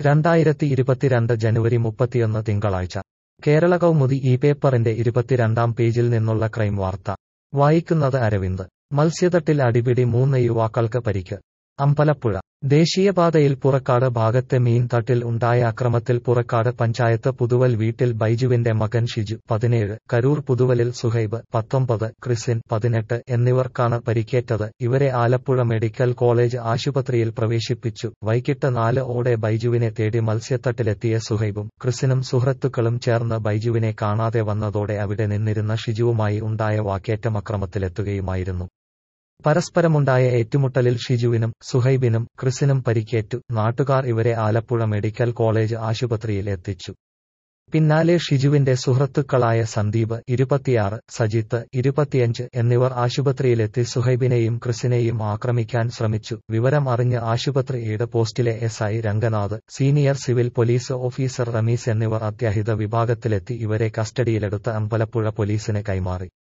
രണ്ടായിരത്തി ഇരുപത്തിരണ്ട് ജനുവരി മുപ്പത്തിയൊന്ന് തിങ്കളാഴ്ച കേരള കൗമുദി ഈ പേപ്പറിന്റെ ഇരുപത്തിരണ്ടാം പേജിൽ നിന്നുള്ള ക്രൈം വാർത്ത വായിക്കുന്നത് അരവിന്ദ് മത്സ്യതട്ടിൽ അടിപിടി മൂന്ന് യുവാക്കൾക്ക് പരിക്ക് അമ്പലപ്പുഴ ദേശീയപാതയിൽ പുറക്കാട് ഭാഗത്തെ മീൻ തട്ടിൽ ഉണ്ടായ അക്രമത്തിൽ പുറക്കാട് പഞ്ചായത്ത് പുതുവൽ വീട്ടിൽ ബൈജുവിന്റെ മകൻ ഷിജു പതിനേഴ് കരൂർ പുതുവലിൽ സുഹൈബ് പത്തൊമ്പത് ക്രിസിൻ പതിനെട്ട് എന്നിവർക്കാണ് പരിക്കേറ്റത് ഇവരെ ആലപ്പുഴ മെഡിക്കൽ കോളേജ് ആശുപത്രിയിൽ പ്രവേശിപ്പിച്ചു വൈകിട്ട് നാല് ഓടെ ബൈജുവിനെ തേടി മത്സ്യത്തട്ടിലെത്തിയ സുഹൈബും ക്രിസിനും സുഹൃത്തുക്കളും ചേർന്ന് ബൈജുവിനെ കാണാതെ വന്നതോടെ അവിടെ നിന്നിരുന്ന ഷിജുവുമായി ഉണ്ടായ വാക്കേറ്റം അക്രമത്തിലെത്തുകയുമായിരുന്നു പരസ്പരമുണ്ടായ ഏറ്റുമുട്ടലിൽ ഷിജുവിനും സുഹൈബിനും ക്രിസിനും പരിക്കേറ്റു നാട്ടുകാർ ഇവരെ ആലപ്പുഴ മെഡിക്കൽ കോളേജ് ആശുപത്രിയിൽ എത്തിച്ചു പിന്നാലെ ഷിജുവിന്റെ സുഹൃത്തുക്കളായ സന്ദീപ് ഇരുപത്തിയാറ് സജിത്ത് ഇരുപത്തിയഞ്ച് എന്നിവർ ആശുപത്രിയിലെത്തി സുഹൈബിനെയും ക്രിസിനെയും ആക്രമിക്കാൻ ശ്രമിച്ചു വിവരം അറിഞ്ഞ് ആശുപത്രി എയ്ഡ് പോസ്റ്റിലെ S I Ranganath senior civil police officer Rameez എന്നിവർ അത്യാഹിത വിഭാഗത്തിലെത്തി ഇവരെ കസ്റ്റഡിയിലെടുത്ത് അമ്പലപ്പുഴ പോലീസിന് കൈമാറി